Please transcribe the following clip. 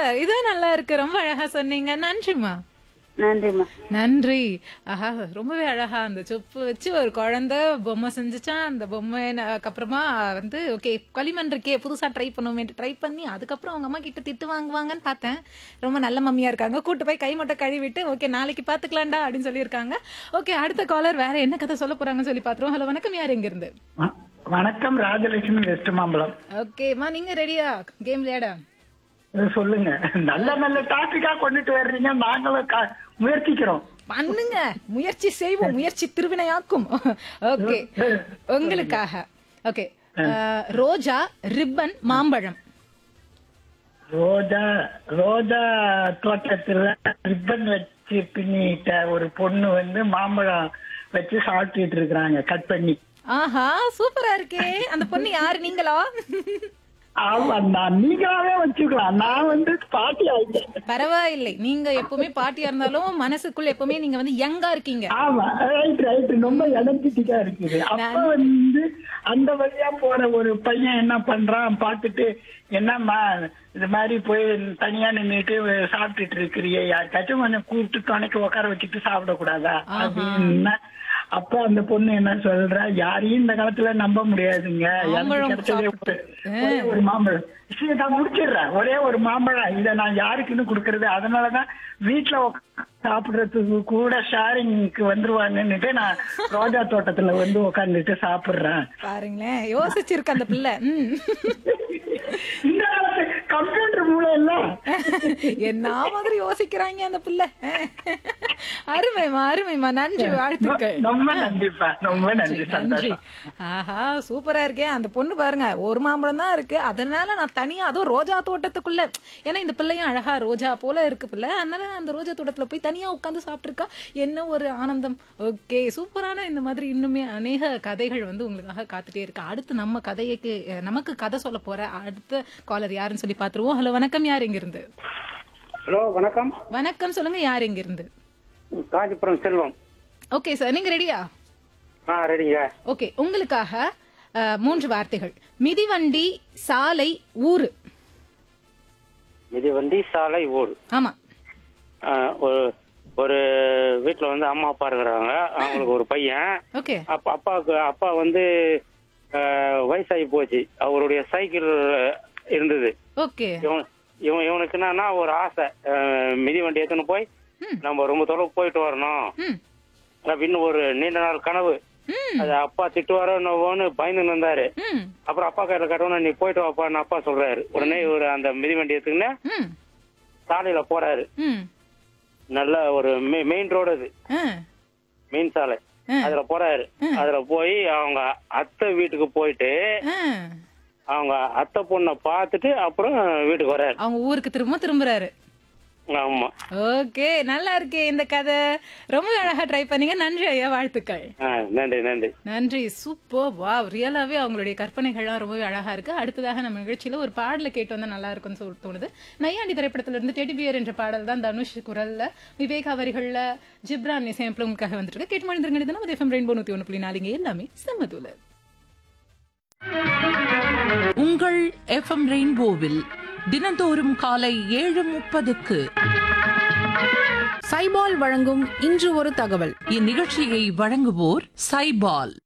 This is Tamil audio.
சூப்பர் இது நல்லா இருக்கு ரொம்ப அழகா சொன்னீங்க நன்றிமா நன்றிம்மா நன்றி ஆஹா ரொம்பவே அழகா அந்த சொப்பு வச்சு ஒரு குழந்தை பொம்மை செஞ்சுச்சான் அந்த பொம்மை அப்புறமா வந்து ஓகே களிமண் இருக்கே புதுசா ட்ரை பண்ணுவோமேட்டு ட்ரை பண்ணி அதுக்கப்புறம் அவங்க அம்மா கிட்ட திட்டு வாங்குவாங்கன்னு பார்த்தேன் ரொம்ப நல்ல மம்மியா இருக்காங்க கூட்டு போய் கை மட்டும் கழுவிட்டு ஓகே நாளைக்கு பாத்துக்கலாம்டா அப்படின்னு சொல்லியிருக்காங்க ஓகே அடுத்த காலர் வேற என்ன கதை சொல்ல போறாங்கன்னு சொல்லி பாத்துருவோம் ஹலோ வணக்கம் யார் எங்க இருந்து வ- வணக்கம் ராஜலட்சுமி வெஸ்ட் மாம்பலம் ஓகேம்மா நீங்க ரெடியா கேம் விளையாட இது சொல்லுங்க நல்ல நல்ல டாபிக்கா கொண்டுட்டு வர்றீங்க நாங்களும் கா- முயற்சிக்கிறோம் பண்ணுங்க முயற்சி செய்வோம் முயற்சி திருவினையாக்கும் ஓகே உங்களுக்காக ஓகே ரோஜா ரிப்பன் மாம்பழம் ரோஜா ரோஜா தோட்டத்துல ரிப்பன் வச்சு பின்னிட்ட ஒரு பொண்ணு வந்து மாம்பழம் வச்சு சாப்பிட்டுட்டு இருக்கிறாங்க கட் பண்ணி ஆஹா சூப்பரா இருக்கே அந்த பொண்ணு யாரு நீங்களா ஆமா நான் நீங்களாவே வச்சுக்கலாம் நான் வந்து பாட்டி ஆயிட்டேன் பரவாயில்லை நீங்க எப்பவுமே பாட்டியா இருந்தாலும் மனசுக்குள்ள எப்பவுமே நீங்க வந்து யங்கா இருக்கீங்க ஆமா ரைட் ரைட் ரொம்ப எனர்ஜெட்டிக்கா இருக்குது அப்ப வந்து அந்த வழியா போற ஒரு பையன் என்ன பண்றான் பார்த்துட்டு என்னம்மா இது மாதிரி போய் தனியா நின்னுட்டு சாப்பிட்டுட்டு இருக்கிறியே யாருக்காச்சும் கொஞ்சம் கூப்பிட்டு துணைக்கு உட்கார வச்சுட்டு சாப்பிடக்கூடாதா அப்படின்னா அப்ப அந்த பொண்ணு என்ன சொல்றா யாரையும் இந்த காலத்துல நம்ப முடியாதுங்க எனக்கு மாம்பழம் கிடைச்சதே சாப்பிட்டு. ஒரு- ஒரே ஒரு மாம்பழம் சரி நான் முடிச்சிடுறேன் ஒரே ஒரு மாம்பழம் இதை நான் யாருக்குன்னு கொடுக்கறது அதனாலதான் வீட்டுல உட்கார்ந்து சாப்பிடுறதுக்கு கூட ஷேரிங்க்கு வந்துருவாங்கன்னுட்டு நான் ரோஜா தோட்டத்துல வந்து உட்காந்துட்டு சாப்பிடுறேன் பாருங்களேன் யோசிச்சிருக்கு அந்த பிள்ளை ம். இந்த காலத்து கம்ப்யூட்டர் மூலம் எல்லாம் என்ன மாதிரி யோசிக்கிறாங்க அந்த பிள்ளை அருமைமா அருமைமா நன்றி வாழ்த்துக்கள் ரொம்ப நன்றிப்பா ரொம்ப நன்றி நன்றி சந்தோஷம் ஆஹா சூப்பரா இருக்கே அந்த பொண்ணு பாருங்க ஒரு மாம்பழம் தான் இருக்கு அதனால நான் தனியா அதுவும் ரோஜா தோட்டத்துக்குள்ள ஏன்னா இந்த பிள்ளையும் அழகா ரோஜா போல இருக்கு பிள்ளை அதனால அந்த ரோஜா தோட்டத்துல போய் தனியா உட்காந்து சாப்பிட்டுருக்கா என்ன ஒரு ஆனந்தம் ஓகே சூப்பரான இந்த மாதிரி இன்னுமே அநேக கதைகள் வந்து உங்களுக்காக காத்துட்டே இருக்கு அடுத்து நம்ம கதைக்கு அஹ், நமக்கு கதை சொல்ல போற அடுத்த காலர் யாருன்னு சொல்லி பாத்துருவோம் ஹலோ வணக்கம் யார் எங்க இருந்து ஹலோ வணக்கம் வணக்கம் சொல்லுங்க யார் எங்க இருந்து காஞ்சிபுரம் செல்வம் ஓகே சார் நீங்க ரெடியா ஆ ரெடிங்க ஓகே உங்களுக்காக அஹ், மூன்று வார்த்தைகள் மிதிவண்டி சாலை ஊரு இது வண்டி சாலை ஊர் ஆமா ஆ, ஒரு ஒரு வீட்டுல வந்து அம்மா அப்பா இருக்கிறாங்க அவங்களுக்கு ஒரு பையன் ஓகே அப்பா அப்பாவுக்கு அப்பா வந்து ஆ, வயசாகி போச்சு அவருடைய சைக்கிள் இருந்தது ஓகே இவன் இவன் இவனுக்கு என்னன்னா ஒரு ஆசை ஆ, மிதி வண்டி எடுத்துன்னு போய் ம். நம்ம ரொம்ப தொலைவு போயிட்டு வரணும் ம் அப்படின்னு ஒரு நீண்ட நாள் கனவு ம் அது அப்பா திட்டுவாரோ என்னவோன்னு பயந்து இருந்தாரு ம் அப்புறம் அப்பா கையில கட்டணும் நீ போயிட்டு வாப்பான்னு அப்பா சொல்றாரு உடனே ஒரு அந்த மிதிவண்டி எடுத்துக்கின்னு ம் சாலையில போறாரு ம் நல்ல ஒரு மெயின் ரோடு அது ஆ மெயின் சாலை ஆ. அதுல போறாரு அதுல போய் அவங்க அத்தை வீட்டுக்கு போயிட்டு ஆ. அவங்க அத்தை பொண்ணை பார்த்துட்டு அப்புறம் வீட்டுக்கு வர்றாரு அவங்க ஊருக்கு திரும்ப திரும்புறாரு ஆமா ஓகே நல்லா இருக்கே இந்த கதை ரொம்ப அழகா ட்ரை பண்ணீங்க நன்றி ஐயா வாழ்த்துக்கள் ஆ, நன்றி நன்றி நன்றி சூப்பர் வா ரியலாவே அவங்களுடைய கற்பனைகள்லாம் ரொம்பவே அழகா இருக்கு அடுத்ததாக நம்ம நிகழ்ச்சியில ஒரு பாடல கேட்டு வந்தா நல்லா இருக்கும்னு சொல்லி தோணுது நையாண்டி திரைப்படத்துல இருந்து டெடி பியர் என்ற பாடல் தான் தனுஷ் குரல்ல விவேக் அவர்கள்ல ஜிப்ரான் இசையமைப்பில் உங்களுக்காக வந்திருக்கு கேட்டு மனிதர்கள் நம்ம எஃப்எம் ரெயின்போ நூத்தி ஒன்று புள்ளி நாலுங்க எல்லாமே செம்மதுல உங்கள் எஃப்எம் ரெயின்போவில் தினந்தோறும் காலை ஏழு முப்பதுக்கு சைபால் வழங்கும் இன்று ஒரு தகவல் இந்நிகழ்ச்சியை வழங்குவோர் சைபால்